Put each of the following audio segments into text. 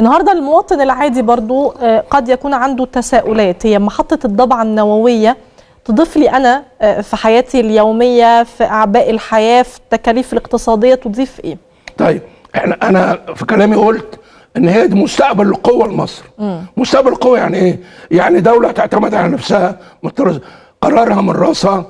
النهارده المواطن العادي برضو آه، قد يكون عنده تساؤلات هي محطه الضبعه النوويه تضيف لي انا آه، في حياتي اليوميه في اعباء الحياه في التكاليف الاقتصاديه تضيف ايه طيب احنا انا في كلامي قلت ان هي دي مستقبل القوه لمصر مستقبل القوه يعني ايه يعني دوله تعتمد على نفسها مترز- قرارها من راسها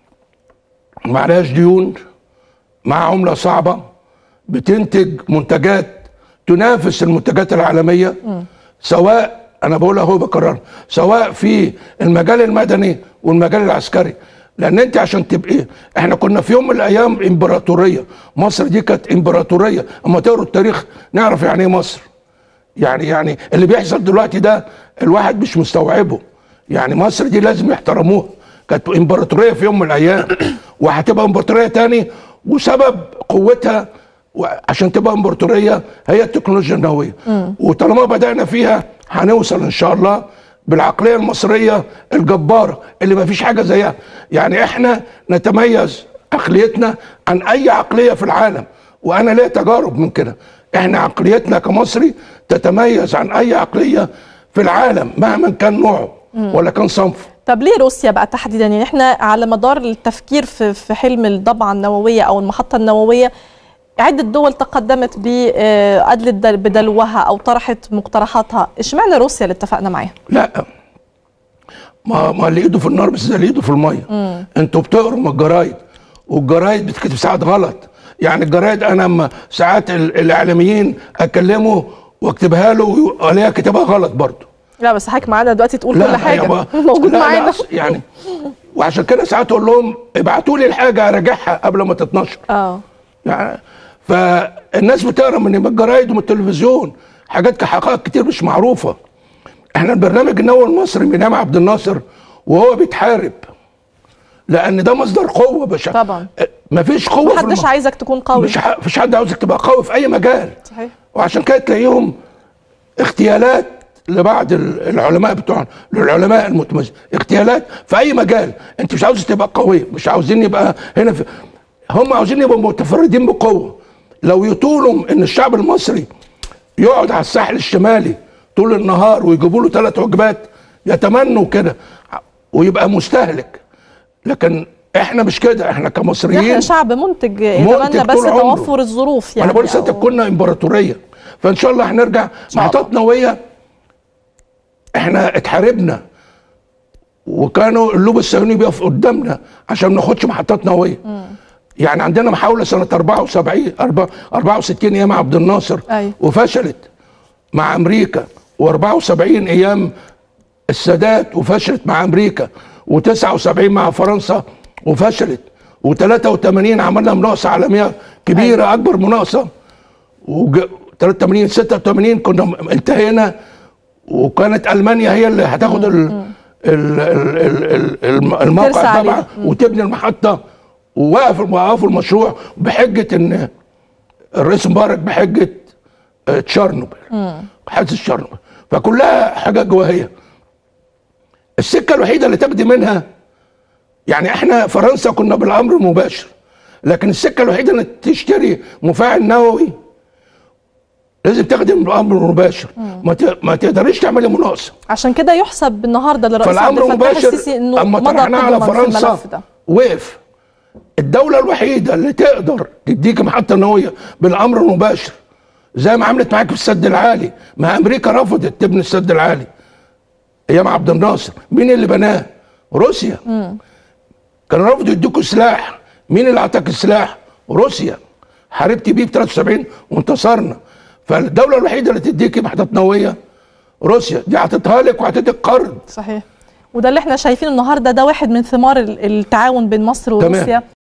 ما عليهاش ديون مع عمله صعبه بتنتج منتجات تنافس المنتجات العالميه سواء انا بقول اهو بكرر سواء في المجال المدني والمجال العسكري لان انت عشان تبقي احنا كنا في يوم من الايام امبراطوريه مصر دي كانت امبراطوريه اما تقروا التاريخ نعرف يعني ايه مصر يعني يعني اللي بيحصل دلوقتي ده الواحد مش مستوعبه يعني مصر دي لازم يحترموها كانت امبراطوريه في يوم من الايام وهتبقى امبراطوريه تاني وسبب قوتها عشان تبقى امبراطوريه هي التكنولوجيا النوويه وطالما بدانا فيها هنوصل ان شاء الله بالعقليه المصريه الجباره اللي ما فيش حاجه زيها يعني احنا نتميز عقليتنا عن اي عقليه في العالم وانا ليا تجارب من كده احنا عقليتنا كمصري تتميز عن اي عقليه في العالم مهما كان نوعه ولا كان صنفه طب ليه روسيا بقى تحديدا يعني احنا على مدار التفكير في في حلم الضبعه النوويه او المحطه النوويه عدة دول تقدمت بأدلة بدلوها أو طرحت مقترحاتها اشمعنى روسيا اللي اتفقنا معاها؟ لا ما ما اللي ايده في النار بس زي اللي ايده في الميه انتوا بتقروا من الجرايد والجرايد بتكتب ساعات غلط يعني الجرايد انا اما ساعات ال- الاعلاميين اكلمه واكتبها له والاقيها كتابها غلط برضه لا بس حضرتك معانا دلوقتي تقول كل حاجة يابا. موجود لا، لا، معانا أص- يعني وعشان كده ساعات اقول لهم ابعتوا لي الحاجه اراجعها قبل ما تتنشر اه يعني فالناس بتقرا من الجرايد ومن التلفزيون حاجات كحقائق كتير مش معروفه احنا البرنامج النووي المصري من ايام عبد الناصر وهو بيتحارب لان ده مصدر قوه باشا طبعا. مفيش قوه في محدش الم... عايزك تكون قوي مش ح... مفيش حد عاوزك تبقى قوي في اي مجال صحيح وعشان كده تلاقيهم اغتيالات لبعض ال- العلماء بتوعنا للعلماء المتميزين اغتيالات في اي مجال انت مش عاوز تبقى قوي مش عاوزين يبقى هنا في هم عاوزين يبقوا متفردين بقوه لو يطولوا ان الشعب المصري يقعد على الساحل الشمالي طول النهار ويجيبوا له ثلاث وجبات يتمنوا كده ويبقى مستهلك لكن احنا مش كده احنا كمصريين احنا شعب منتج منتج يتمنى بس طول عمره. توفر الظروف يعني يعني انا بقول أو- لسه كنا امبراطوريه فان شاء الله هنرجع شاء محطات نوويه احنا اتحاربنا وكانوا اللوب الصهيوني بيقف قدامنا عشان ما ناخدش محطات نوويه يعني عندنا محاوله سنه 74 أربعة- 64 ايام عبد الناصر أيوة. وفشلت مع امريكا و74 ايام السادات وفشلت مع امريكا و79 مع فرنسا وفشلت و83 عملنا مناقصه عالميه كبيره أيوة. اكبر مناقصه وج... 83 86 كنا م- انتهينا وكانت المانيا هي اللي هتاخد ال... ال... ال... ال... ال... ترسى الموقع عليه. طبعا وتبني المحطه ووقف وقفوا المشروع بحجه ان الرئيس مبارك بحجه آه، تشيرنوبل حادثه تشيرنوبل فكلها حاجات جواهيه السكه الوحيده اللي تاخدي منها يعني احنا فرنسا كنا بالامر المباشر لكن السكه الوحيده انك تشتري مفاعل نووي لازم تاخدي من الامر المباشر ما ت- ما تقدريش تعملي مناقصه عشان كده يحسب النهارده للرئيس عبد فالامر الفتاح المباشر السيسي انه اما مضى طرحناه على قدما في فرنسا الملف ده وقف الدوله الوحيده اللي تقدر تديك محطه نوويه بالامر المباشر زي ما عملت معاك في السد العالي ما امريكا رفضت تبني السد العالي ايام عبد الناصر مين اللي بناه روسيا كانوا رفضوا يدوكوا سلاح مين اللي اعطاك السلاح روسيا حاربت بيه ب 73 وانتصرنا فالدوله الوحيده اللي تديكي محطات نوويه روسيا دي هتديها لك وهتديك قرض صحيح وده اللي احنا شايفينه النهارده ده واحد من ثمار ال- التعاون بين مصر تمام. وروسيا